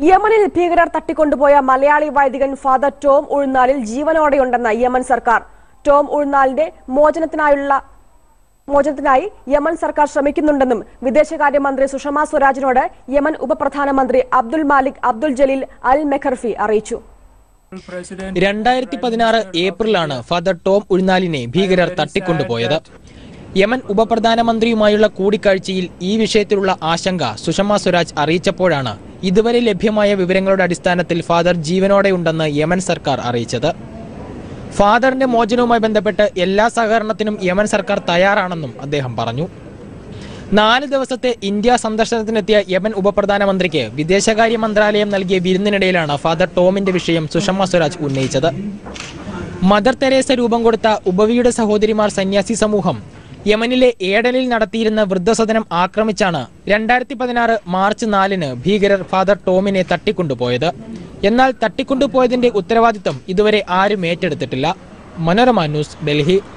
യമനിൽ ഭീകരർ തട്ടിക്കൊണ്ടുപോയ മലയാളി വൈദികൻ ഫാദർ ടോം ഉഴുന്നാലിൽ ജീവനോടെയുണ്ടെന്ന യമൻ സർക്കാർ ടോം ഉഴുന്നാലിന്റെ മോചനത്തിനായുള്ള മോചനത്തിനായി യമൻ സർക്കാർ ശ്രമിക്കുന്നുണ്ടെന്നും വിദേശകാര്യമന്ത്രി സുഷമ സ്വരാജിനോട് യമൻ ഉപപ്രധാനമന്ത്രി അബ്ദുൽ മാലിക് അബ്ദുൽ ജലീൽ അൽ മെഖർഫി അറിയിച്ചു രണ്ടായിരത്തി പതിനാറ് ഏപ്രിലാണ് ഫാദർ ടോം ഉഴുന്നാലിനെ ഭീകരർ തട്ടിക്കൊണ്ടുപോയത് യമൻ ഉപപ്രധാനമന്ത്രിയുമായുള്ള കൂടിക്കാഴ്ചയിൽ ഈ വിഷയത്തിലുള്ള ആശങ്ക സുഷമ സ്വരാജ് അറിയിച്ചപ്പോഴാണ് ഇതുവരെ ലഭ്യമായ വിവരങ്ങളുടെ അടിസ്ഥാനത്തിൽ ഫാദർ ജീവനോടെയുണ്ടെന്ന് യമൻ സർക്കാർ അറിയിച്ചത് ഫാദറിന്റെ മോചനവുമായി ബന്ധപ്പെട്ട് എല്ലാ സഹകരണത്തിനും യമൻ സർക്കാർ തയ്യാറാണെന്നും അദ്ദേഹം പറഞ്ഞു നാല് ദിവസത്തെ ഇന്ത്യ സന്ദർശനത്തിനെത്തിയ യമൻ ഉപപ്രധാനമന്ത്രിക്ക് വിദേശകാര്യ മന്ത്രാലയം നൽകിയ വിരുന്നിനിടയിലാണ് ഫാദർ ടോമിന്റെ വിഷയം സുഷമ സ്വരാജ് ഉന്നയിച്ചത് മദർ തെരേസ രൂപം കൊടുത്ത ഉപവിയുടെ സഹോദരിമാർ സന്യാസി സമൂഹം യമനിലെ ഏഡനിൽ നടത്തിയിരുന്ന വൃദ്ധസദനം ആക്രമിച്ചാണ് രണ്ടായിരത്തി പതിനാറ് മാർച്ച് നാലിന് ഭീകരർ ഫാദർ ടോമിനെ തട്ടിക്കൊണ്ടുപോയത് എന്നാൽ തട്ടിക്കൊണ്ടുപോയതിന്റെ ഉത്തരവാദിത്തം ഇതുവരെ ആരും ഏറ്റെടുത്തിട്ടില്ല മനോരമ ന്യൂസ് ഡൽഹി